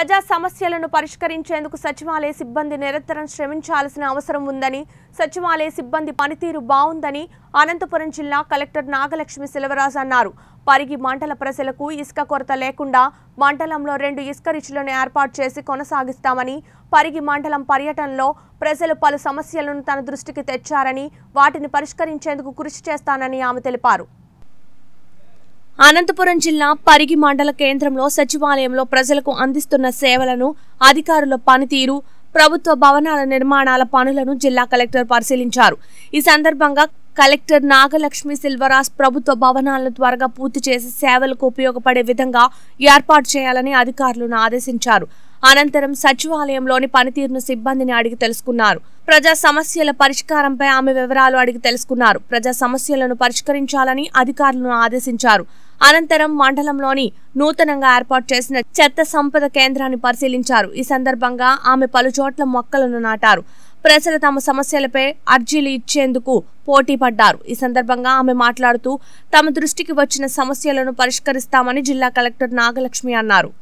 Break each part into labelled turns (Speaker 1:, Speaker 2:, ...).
Speaker 1: ప్రజా సమస్యలను పరిష్కరించేందుకు సచివాలయ సిబ్బంది నిరంతరం శ్రమించాల్సిన అవసరం ఉందని సచివాలయ సిబ్బంది పనితీరు బాగుందని అనంతపురం జిల్లా కలెక్టర్ నాగలక్ష్మి శిలవరాజు అన్నారు పరిగి మండల ప్రజలకు ఇసుక కొరత లేకుండా మండలంలో రెండు ఇసుక రిచ్లను ఏర్పాటు చేసి కొనసాగిస్తామని పరిగి మండలం పర్యటనలో ప్రజలు పలు సమస్యలను తన దృష్టికి తెచ్చారని వాటిని పరిష్కరించేందుకు కృషి చేస్తానని ఆమె తెలిపారు అనంతపురం జిల్లా పరిగి మండల కేంద్రంలో సచివాలయంలో ప్రజలకు అందిస్తున్న సేవలను అధికారుల పనితీరు ప్రభుత్వ భవనాల నిర్మాణాల పనులను జిల్లా కలెక్టర్ పరిశీలించారు ఈ సందర్భంగా కలెక్టర్ నాగలక్ష్మి సిల్వరాజ్ ప్రభుత్వ భవనాలను త్వరగా పూర్తి చేసి సేవలకు ఉపయోగపడే విధంగా ఏర్పాటు చేయాలని అధికారులను ఆదేశించారు అనంతరం సచివాలయంలోని పనితీరును సిబ్బందిని అడిగి తెలుసుకున్నారు ప్రజా సమస్యల పరిష్కారంపై ఆమె వివరాలు అడిగి తెలుసుకున్నారు ప్రజా సమస్యలను పరిష్కరించాలని అధికారులను ఆదేశించారు అనంతరం మండలంలోని నూతనంగా ఏర్పాటు చేసిన చెత్త సంపద కేంద్రాన్ని పరిశీలించారు ఈ సందర్భంగా ఆమె పలు చోట్ల మొక్కలను నాటారు ప్రజలు తమ సమస్యలపై అర్జీలు ఇచ్చేందుకు పోటీ పడ్డారు ఈ సందర్భంగా ఆమె మాట్లాడుతూ తమ దృష్టికి వచ్చిన సమస్యలను పరిష్కరిస్తామని జిల్లా కలెక్టర్ నాగలక్ష్మి అన్నారు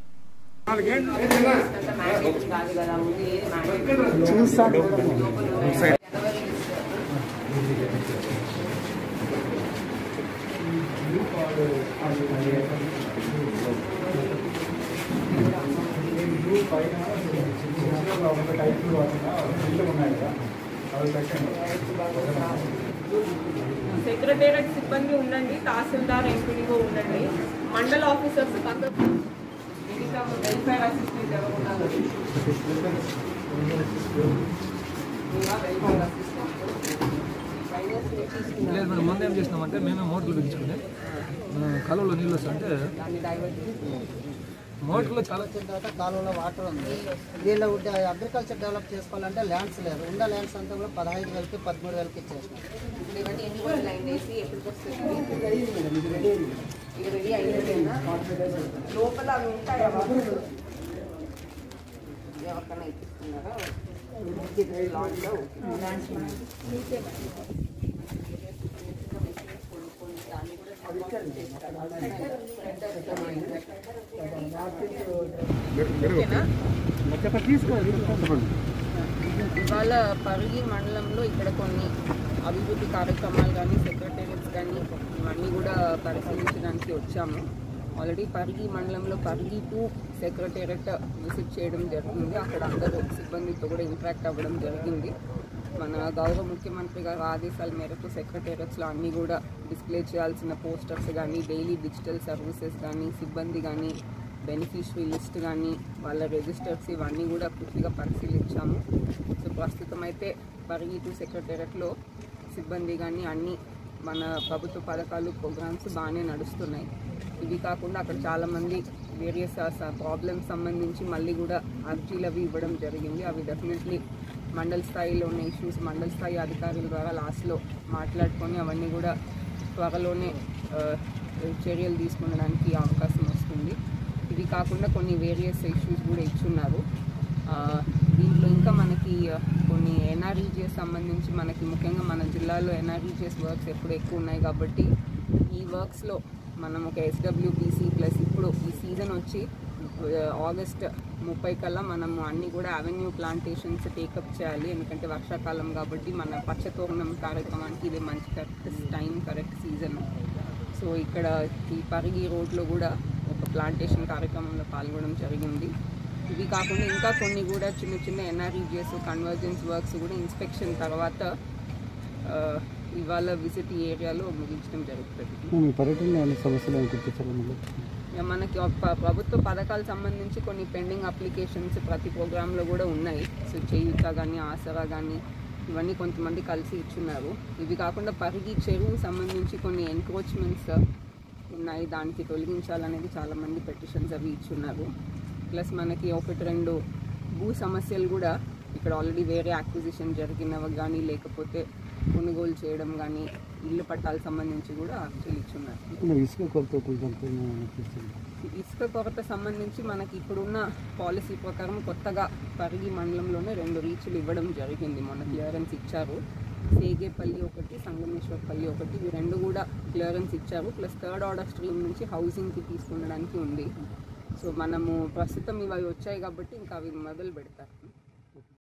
Speaker 2: సెక్రటేరియట్ సిబ్బంది ఉండండి తహసీల్దార్ ఎంపీడీఓ ఉండండి మండల ఆఫీసర్స్ పక్కకు మిగతా వెల్ఫేర్ అసిస్టెంట్ ఎవరు ఉన్నారు ఇంకా వెల్ఫేర్ అసిస్టెంట్ ఫైనాన్స్ తీసుకున్నారు
Speaker 3: లేదు మనం ముందు ఏం చేసినామంటే మేమే మోటార్లు బిగించుకుని మనం కాలువలో నీళ్ళు వస్తుంటే
Speaker 2: దాన్ని డైవర్ట్
Speaker 3: మోటార్లో చాలా
Speaker 4: వచ్చిన తర్వాత కాలువలో వాటర్ ఉంది దీనిలో ఉండే అగ్రికల్చర్ డెవలప్ చేసుకోవాలంటే ల్యాండ్స్ లేదు ఉన్న ల్యాండ్స్ అంతా కూడా పదహైదు వేలకి పదమూడు వేలకి ఇచ్చేసినాం
Speaker 2: ఇప్పుడు ఇవన్నీ ఎన్ని రోజులు లైన్ వేసి ఎప్పటికి వస్తుంది ఇది రెడీ అయిపోయిందా లోపల అవి ఉంటాయా ఎవరికైనా ఇప్పిస్తున్నారా లాంచ్లో ఇవాళ పరిగి మండలంలో ఇక్కడ కొన్ని అభివృద్ధి కార్యక్రమాలు కానీ సెక్రటేరియట్స్ కానీ ఇవన్నీ కూడా పరిశీలించడానికి వచ్చాము ఆల్రెడీ పరిగి మండలంలో పరిగి టూ సెక్రటేరియట్ విజిట్ చేయడం జరిగింది అక్కడ అందరూ సిబ్బందితో కూడా ఇంటరాక్ట్ అవ్వడం జరిగింది మన గౌరవ ముఖ్యమంత్రి గారి ఆదేశాల మేరకు సెక్రటేరియట్స్లో అన్నీ కూడా డిస్ప్లే చేయాల్సిన పోస్టర్స్ కానీ డైలీ డిజిటల్ సర్వీసెస్ కానీ సిబ్బంది కానీ బెనిఫిషరీ లిస్ట్ కానీ వాళ్ళ రిజిస్టర్స్ ఇవన్నీ కూడా పూర్తిగా పరిశీలించాము సో ప్రస్తుతం అయితే పరిగి టూ సెక్రటేరియట్లో సిబ్బంది కానీ అన్ని మన ప్రభుత్వ పథకాలు ప్రోగ్రామ్స్ బాగానే నడుస్తున్నాయి ఇవి కాకుండా అక్కడ చాలామంది వేరియస్ ప్రాబ్లమ్స్ సంబంధించి మళ్ళీ కూడా అర్జీలు అవి ఇవ్వడం జరిగింది అవి డెఫినెట్లీ మండల స్థాయిలో ఉన్న ఇష్యూస్ మండల స్థాయి అధికారుల ద్వారా లాస్ట్లో మాట్లాడుకొని అవన్నీ కూడా త్వరలోనే ఆ, చర్యలు తీసుకునడానికి అవకాశం వస్తుంది ఇవి కాకుండా కొన్ని వేరియస్ ఇష్యూస్ కూడా ఇచ్చున్నారు ఆ, దీంట్లో ఇంకా మనకి ఆ, కొన్ని ఎన్ఆర్ఈజిఎస్ సంబంధించి మనకి ముఖ్యంగా మన జిల్లాలో ఎన్ఆర్ఈజిఎస్ వర్క్స్ ఎప్పుడు ఎక్కువ ఉన్నాయి కాబట్టి ఈ వర్క్స్లో మనం ఒక ఎస్డబ్ల్యూబీసీ ప్లస్ ఇప్పుడు ఈ సీజన్ వచ్చి ఆ, ఆగస్ట్ ముప్పై కల్లా మనము అన్ని కూడా అవెన్యూ ప్లాంటేషన్స్ టేకప్ చేయాలి ఎందుకంటే వర్షాకాలం కాబట్టి మన పచ్చతోరణం కార్యక్రమానికి ఇది మంచి correct time correct season so ఇక్కడ ఈ పరిగి రోడ్లో కూడా ఒక ప్లాంటేషన్ కార్యక్రమంలో పాల్గొనడం జరిగింది ఇవి కాకుండా ఇంకా కొన్ని కూడా చిన్న చిన్న ఎన్ఆర్ఈజిఎస్ కన్వర్జెన్స్ వర్క్స్ కూడా ఇన్స్పెక్షన్ తర్వాత ఆ, ఇవాళ విజిట్ ఈ ఏరియాలో ముగించడం జరుగుతుంది
Speaker 5: మీ పర్యటనలో అన్ని సమస్యలు గుర్తించాలి మళ్ళీ
Speaker 2: ఇక మనకి ఒక ప- ప్రభుత్వ పథకాలు సంబంధించి కొన్ని పెండింగ్ అప్లికేషన్స్ ప్రతి ప్రోగ్రాంలో కూడా ఉన్నాయి సో చేయుత కానీ ఆసరా కానీ ఇవన్నీ కొంతమంది కలిసి ఇచ్చున్నారు ఇవి కాకుండా పరిగి చెరువు సంబంధించి కొన్ని ఎన్క్రోచ్మెంట్స్ ఉన్నాయి దానికి తొలగించాలనేది చాలామంది పెటిషన్స్ అవి ఇచ్చున్నారు ప్లస్ మనకి ఒకటి రెండు భూ సమస్యలు కూడా ఇక్కడ ఆల్రెడీ వేరే అక్విజిషన్ జరిగినవి కానీ లేకపోతే కొనుగోలు చేయడం కానీ ఇల్లు పట్టాలకు సంబంధించి కూడా అర్జీలు ఇచ్చున్నారు
Speaker 5: మరి ఇసుక కొరత కొంచెం అనిపిస్తుంది
Speaker 2: ఇసుక కొరత సంబంధించి మనకి ఇప్పుడున్న పాలసీ ప్రకారం కొత్తగా పరిగి మండలంలోనే రెండు రీచ్లు ఇవ్వడం జరిగింది మొన్న క్లియరెన్స్ ఇచ్చారు సేగేపల్లి ఒకటి సంగమేశ్వరపల్లి ఒకటి ఇవి రెండు కూడా క్లియరెన్స్ ఇచ్చారు ప్లస్ థర్డ్ ఆర్డర్ స్ట్రీమ్ నుంచి హౌసింగ్కి తీసుకునడానికి ఉంది సో మనము ప్రస్తుతం ఇవి వచ్చాయి కాబట్టి ఇంకా అవి మొదలు పెడతారు